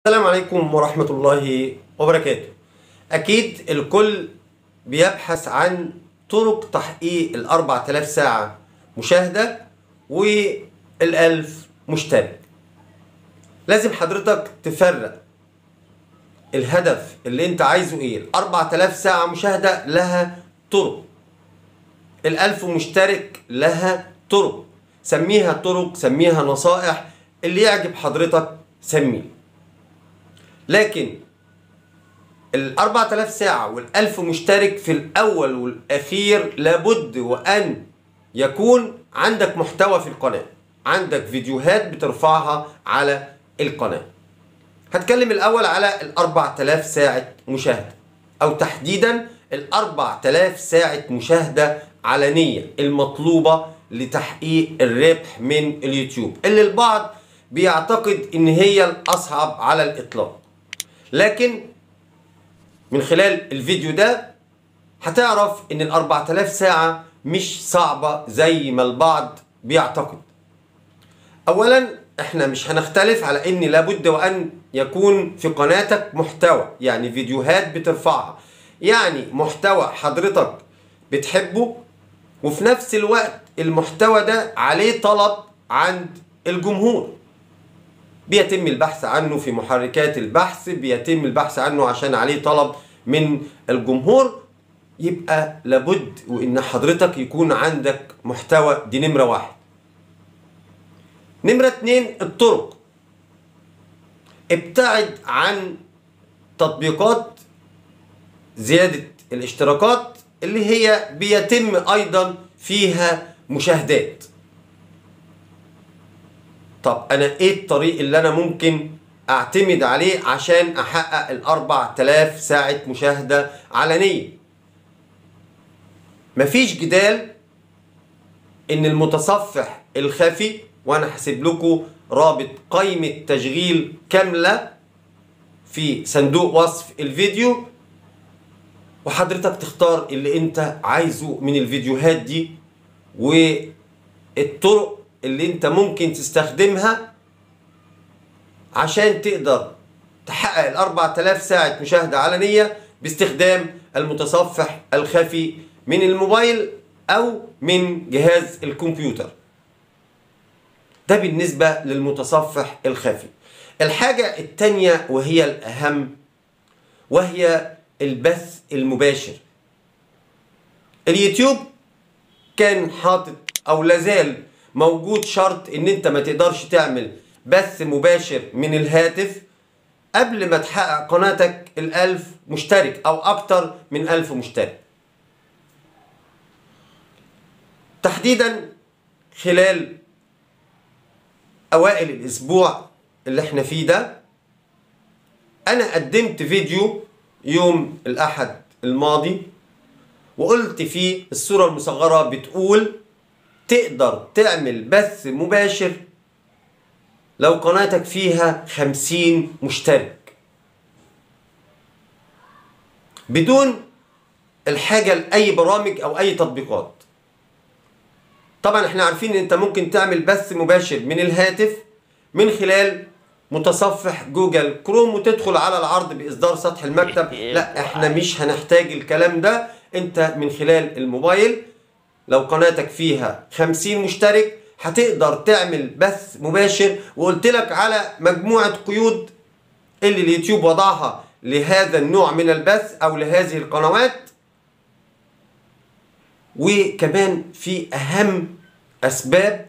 السلام عليكم ورحمة الله وبركاته أكيد الكل بيبحث عن طرق تحقيق الأربع تلاف ساعة مشاهدة والألف مشترك لازم حضرتك تفرق الهدف اللي انت عايزه ايه الأربع تلاف ساعة مشاهدة لها طرق الألف مشترك لها طرق سميها طرق سميها نصائح اللي يعجب حضرتك سميه لكن ال 4000 ساعة وال 1000 مشترك في الأول والأخير لابد وأن يكون عندك محتوى في القناة عندك فيديوهات بترفعها على القناة هتكلم الأول على ال 4000 ساعة مشاهدة أو تحديدا ال 4000 ساعة مشاهدة علنية المطلوبة لتحقيق الربح من اليوتيوب اللي البعض بيعتقد ان هي الاصعب على الاطلاق لكن من خلال الفيديو ده هتعرف ان ال 4000 ساعة مش صعبة زي ما البعض بيعتقد اولا احنا مش هنختلف على ان لابد وان يكون في قناتك محتوى يعني فيديوهات بترفعها يعني محتوى حضرتك بتحبه وفي نفس الوقت المحتوى ده عليه طلب عند الجمهور بيتم البحث عنه في محركات البحث بيتم البحث عنه عشان عليه طلب من الجمهور يبقى لابد وان حضرتك يكون عندك محتوى دي نمرة واحد نمرة اتنين الطرق ابتعد عن تطبيقات زيادة الاشتراكات اللي هي بيتم ايضا فيها مشاهدات طب انا ايه الطريق اللي انا ممكن اعتمد عليه عشان احقق الاربع تلاف ساعة مشاهدة علنية مفيش جدال ان المتصفح الخفي وانا هسيب لكم رابط قائمة تشغيل كاملة في صندوق وصف الفيديو وحضرتك تختار اللي انت عايزه من الفيديوهات دي والطرق اللي انت ممكن تستخدمها عشان تقدر تحقق ال 4000 ساعة مشاهدة علنية باستخدام المتصفح الخفي من الموبايل أو من جهاز الكمبيوتر ده بالنسبة للمتصفح الخفي الحاجة التانية وهي الأهم وهي البث المباشر اليوتيوب كان حاطط أو لازال موجود شرط ان انت ما تقدرش تعمل بث مباشر من الهاتف قبل ما تحقق قناتك الألف مشترك أو أكتر من ألف مشترك تحديدا خلال أوائل الأسبوع اللي احنا فيه ده أنا قدمت فيديو يوم الأحد الماضي وقلت فيه الصورة المصغرة بتقول تقدر تعمل بث مباشر لو قناتك فيها خمسين مشترك بدون الحاجة لأي برامج أو أي تطبيقات طبعا احنا عارفين ان انت ممكن تعمل بث مباشر من الهاتف من خلال متصفح جوجل كروم وتدخل على العرض بإصدار سطح المكتب لا احنا مش هنحتاج الكلام ده انت من خلال الموبايل لو قناتك فيها 50 مشترك هتقدر تعمل بث مباشر وقلت لك على مجموعة قيود اللي اليوتيوب وضعها لهذا النوع من البث او لهذه القنوات وكمان في اهم اسباب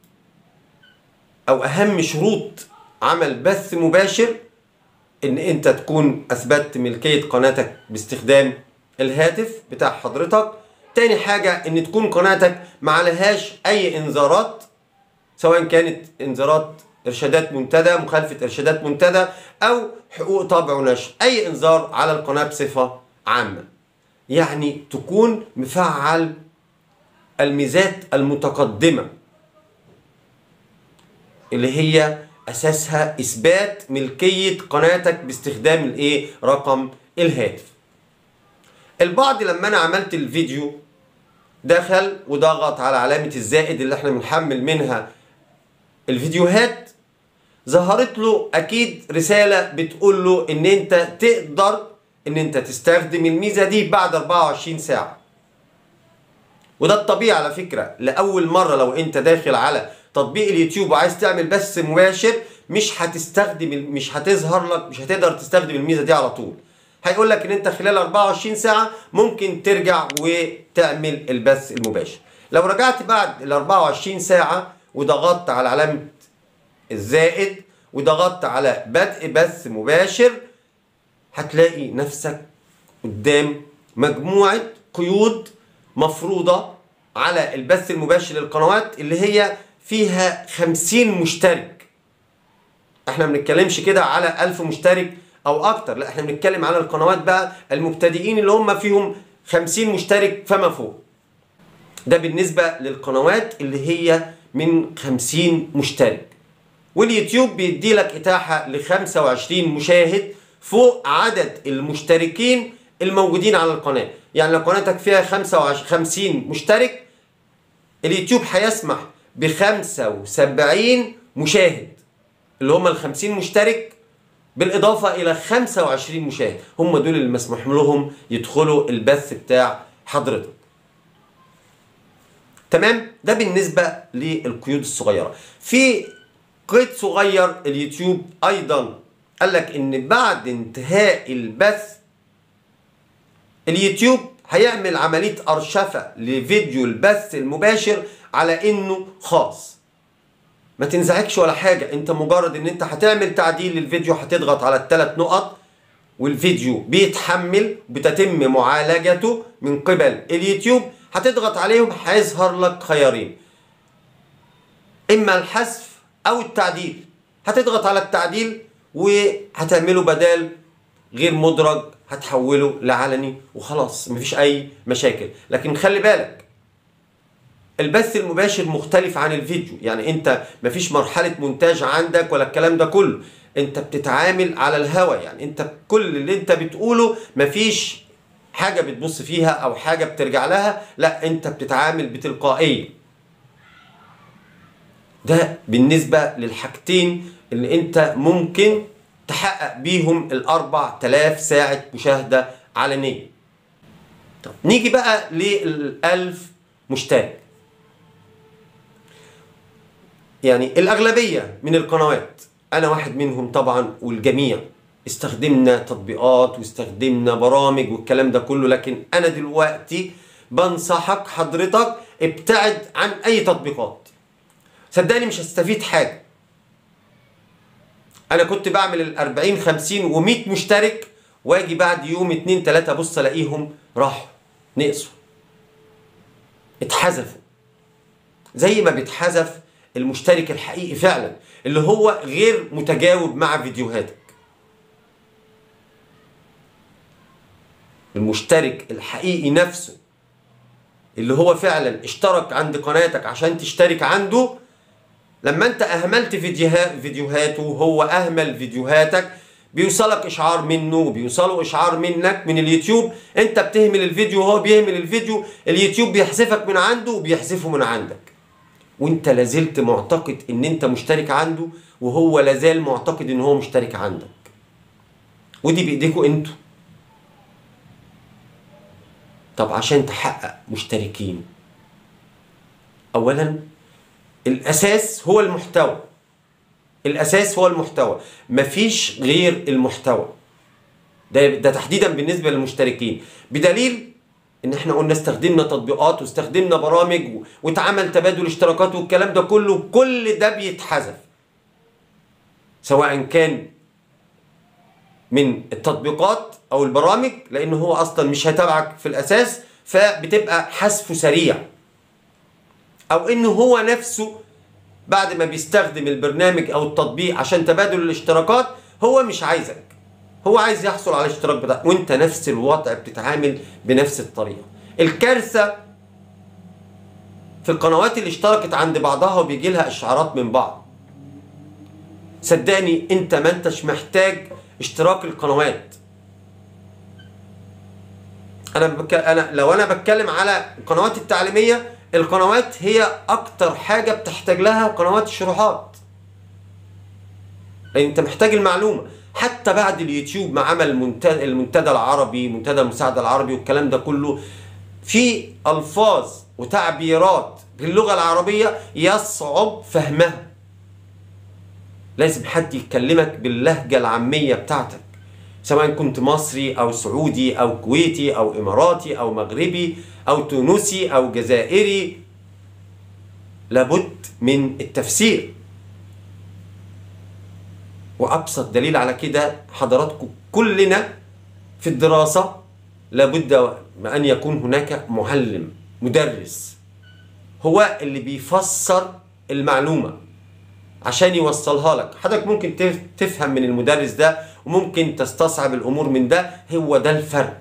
او اهم شروط عمل بث مباشر ان انت تكون اثبتت ملكية قناتك باستخدام الهاتف بتاع حضرتك تاني حاجة ان تكون قناتك ما عليهاش اي انذارات سواء كانت انذارات ارشادات منتدى مخالفة ارشادات منتدى او حقوق طبع ونشر اي انذار على القناة بصفة عامة يعني تكون مفعل الميزات المتقدمة اللي هي اساسها اثبات ملكية قناتك باستخدام الايه رقم الهاتف البعض لما انا عملت الفيديو دخل وضغط على علامة الزائد اللي احنا بنحمل منها الفيديوهات ظهرت له اكيد رساله بتقول له ان انت تقدر ان انت تستخدم الميزه دي بعد 24 ساعه وده الطبيعي على فكره لاول مره لو انت داخل على تطبيق اليوتيوب وعايز تعمل بث مباشر مش هتستخدم مش هتظهر لك مش هتقدر تستخدم الميزه دي على طول هيقول لك ان انت خلال 24 ساعه ممكن ترجع وتعمل البث المباشر لو رجعت بعد ال 24 ساعه وضغطت على علامه الزائد وضغطت على بدء بث مباشر هتلاقي نفسك قدام مجموعه قيود مفروضه على البث المباشر للقنوات اللي هي فيها 50 مشترك احنا ما بنتكلمش كده على 1000 مشترك او اكتر لا احنا بنتكلم على القنوات بقى المبتدئين اللي هم فيهم 50 مشترك فما فوق ده بالنسبة للقنوات اللي هي من 50 مشترك واليوتيوب بيدي لك اتاحة ل 25 مشاهد فوق عدد المشتركين الموجودين على القناة يعني لو قناتك فيها 25 50 مشترك اليوتيوب هيسمح ب 75 مشاهد اللي هم ال 50 مشترك بالاضافه الى 25 مشاهد هم دول اللي مسموح لهم يدخلوا البث بتاع حضرتك تمام ده بالنسبه للقيود الصغيره في قيد صغير اليوتيوب ايضا قال لك ان بعد انتهاء البث اليوتيوب هيعمل عمليه ارشفه لفيديو البث المباشر على انه خاص ما تنزعجش ولا حاجة انت مجرد ان انت هتعمل تعديل للفيديو هتضغط على الثلاث نقط والفيديو بيتحمل بتتم معالجته من قبل اليوتيوب هتضغط عليهم هيظهر لك خيارين اما الحذف او التعديل هتضغط على التعديل وهتعمله بدال غير مدرج هتحوله لعلني وخلاص مفيش اي مشاكل لكن خلي بالك البث المباشر مختلف عن الفيديو يعني انت مفيش مرحلة مونتاج عندك ولا الكلام ده كله انت بتتعامل على الهوا يعني انت كل اللي انت بتقوله مفيش حاجة بتبص فيها او حاجة بترجع لها لا انت بتتعامل بتلقائية ده بالنسبة للحاجتين اللي انت ممكن تحقق بيهم الاربع تلاف ساعة مشاهدة علنية طب نيجي بقى للألف مشترك يعني الأغلبية من القنوات أنا واحد منهم طبعا والجميع استخدمنا تطبيقات واستخدمنا برامج والكلام ده كله لكن أنا دلوقتي بنصحك حضرتك ابتعد عن أي تطبيقات صدقني مش هتستفيد حاجة أنا كنت بعمل ال 40 50 و100 مشترك واجي بعد يوم اتنين تلاتة بص الاقيهم راحوا نقصوا اتحذفوا زي ما بيتحذف المشترك الحقيقي فعلا اللي هو غير متجاوب مع فيديوهاتك المشترك الحقيقي نفسه اللي هو فعلا اشترك عند قناتك عشان تشترك عنده لما انت اهملت فيديوهات فيديوهاته وهو اهمل فيديوهاتك بيوصلك اشعار منه وبيوصله اشعار منك من اليوتيوب انت بتهمل الفيديو وهو بيهمل الفيديو اليوتيوب بيحذفك من عنده وبيحذفه من عندك وانت لازلت معتقد ان انت مشترك عنده وهو لازال معتقد ان هو مشترك عندك ودي بايديكوا انتوا طب عشان تحقق مشتركين اولا الاساس هو المحتوى الاساس هو المحتوى مفيش غير المحتوى ده ده تحديدا بالنسبه للمشتركين بدليل ان احنا قلنا استخدمنا تطبيقات واستخدمنا برامج واتعمل تبادل اشتراكات والكلام ده كله كل ده بيتحذف سواء كان من التطبيقات او البرامج لان هو اصلا مش هيتابعك في الاساس فبتبقى حذفه سريع او ان هو نفسه بعد ما بيستخدم البرنامج او التطبيق عشان تبادل الاشتراكات هو مش عايزك هو عايز يحصل على الاشتراك بتاعك وانت نفس الوضع بتتعامل بنفس الطريقه الكارثه في القنوات اللي اشتركت عند بعضها وبيجي لها اشعارات من بعض صدقني انت ما انتش محتاج اشتراك القنوات انا بك... انا لو انا بتكلم على القنوات التعليميه القنوات هي اكتر حاجه بتحتاج لها قنوات الشروحات لان انت محتاج المعلومه حتى بعد اليوتيوب ما عمل المنتدى, المنتدى العربي منتدى المساعده العربي والكلام ده كله في الفاظ وتعبيرات باللغه العربيه يصعب فهمها لازم حد يكلمك باللهجه العاميه بتاعتك سواء كنت مصري او سعودي او كويتي او اماراتي او مغربي او تونسي او جزائري لابد من التفسير وابسط دليل على كده حضراتكم كلنا في الدراسه لابد ان يكون هناك معلم مدرس هو اللي بيفسر المعلومه عشان يوصلها لك حضرتك ممكن تفهم من المدرس ده وممكن تستصعب الامور من ده هو ده الفرق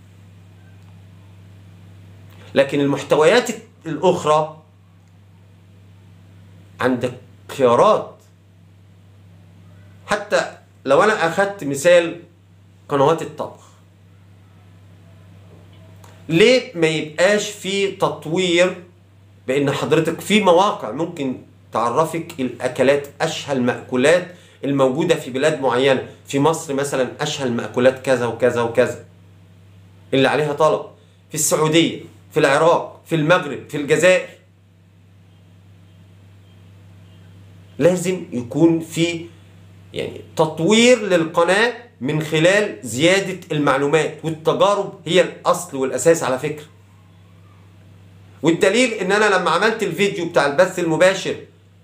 لكن المحتويات الاخرى عندك خيارات حتى لو انا اخدت مثال قنوات الطبخ ليه ما يبقاش في تطوير بان حضرتك في مواقع ممكن تعرفك الاكلات اشهى المأكولات الموجودة في بلاد معينة في مصر مثلا اشهى المأكولات كذا وكذا وكذا اللي عليها طلب في السعودية في العراق في المغرب في الجزائر لازم يكون في يعني تطوير للقناة من خلال زيادة المعلومات والتجارب هي الأصل والأساس على فكرة والدليل ان انا لما عملت الفيديو بتاع البث المباشر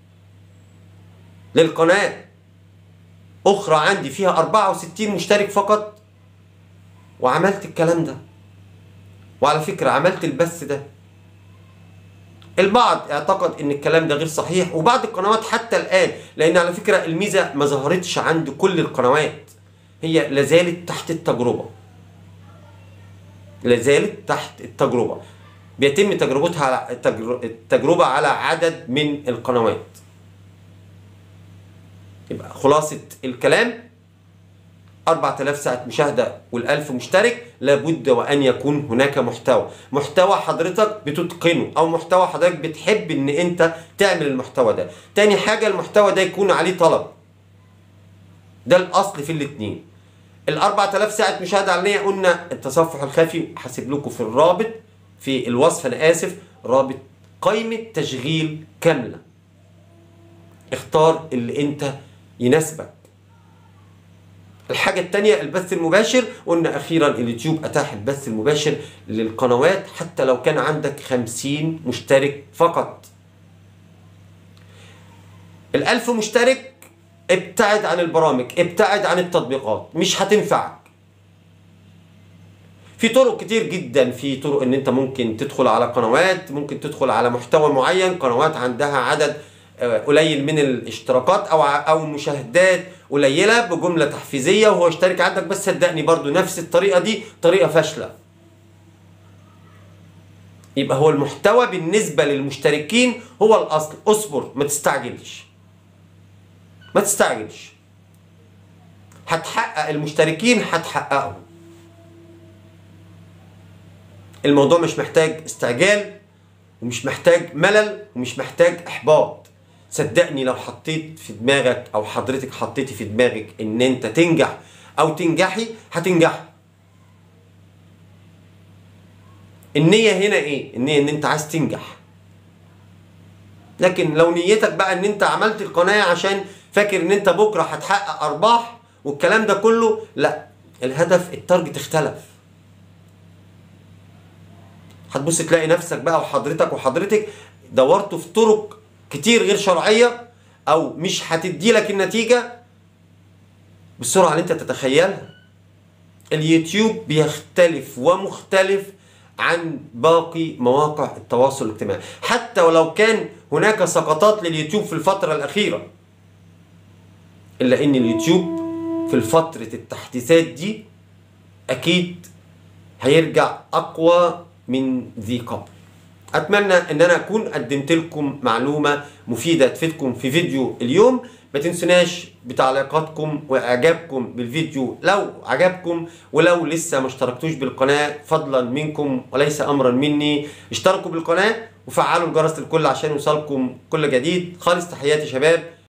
للقناة اخرى عندي فيها 64 مشترك فقط وعملت الكلام ده وعلى فكرة عملت البث ده البعض اعتقد ان الكلام ده غير صحيح وبعض القنوات حتى الان لان على فكره الميزه ما ظهرتش عند كل القنوات هي لازالت تحت التجربه لازالت تحت التجربه بيتم تجربتها على التجربه على عدد من القنوات يبقى خلاصه الكلام 4000 ساعة مشاهدة وال1000 مشترك لابد وأن يكون هناك محتوى محتوى حضرتك بتتقنه أو محتوى حضرتك بتحب إن أنت تعمل المحتوى ده تاني حاجة المحتوى ده يكون عليه طلب ده الأصل في الاتنين ال 4000 ساعة مشاهدة علنية قلنا التصفح الخفي حاسب لكم في الرابط في الوصف أنا آسف رابط قائمة تشغيل كاملة اختار اللي أنت يناسبك الحاجة التانية البث المباشر قلنا أخيرا اليوتيوب أتاح البث المباشر للقنوات حتى لو كان عندك خمسين مشترك فقط الألف مشترك ابتعد عن البرامج ابتعد عن التطبيقات مش هتنفعك في طرق كتير جدا في طرق ان انت ممكن تدخل على قنوات ممكن تدخل على محتوى معين قنوات عندها عدد قليل من الاشتراكات او او مشاهدات قليله بجمله تحفيزيه وهو اشترك عندك بس صدقني برضو نفس الطريقه دي طريقه فاشله يبقى هو المحتوى بالنسبه للمشتركين هو الاصل اصبر ما تستعجلش ما تستعجلش هتحقق المشتركين هتحققهم الموضوع مش محتاج استعجال ومش محتاج ملل ومش محتاج احباط صدقني لو حطيت في دماغك او حضرتك حطيتي في دماغك ان انت تنجح او تنجحي هتنجحي النية هنا ايه؟ النية ان انت عايز تنجح لكن لو نيتك بقى ان انت عملت القناة عشان فاكر ان انت بكرة هتحقق ارباح والكلام ده كله لا الهدف التارجت اختلف هتبص تلاقي نفسك بقى وحضرتك وحضرتك دورتوا في طرق كتير غير شرعيه او مش هتدي لك النتيجه بالسرعه اللي انت تتخيلها اليوتيوب بيختلف ومختلف عن باقي مواقع التواصل الاجتماعي حتى ولو كان هناك سقطات لليوتيوب في الفتره الاخيره الا ان اليوتيوب في فتره التحديثات دي اكيد هيرجع اقوى من ذي قبل اتمنى ان انا اكون قدمت لكم معلومه مفيده تفيدكم في فيديو اليوم ما تنسوناش بتعليقاتكم واعجابكم بالفيديو لو عجبكم ولو لسه ما اشتركتوش بالقناه فضلا منكم وليس امرا مني اشتركوا بالقناه وفعلوا الجرس للكل عشان يوصلكم كل جديد خالص تحياتي شباب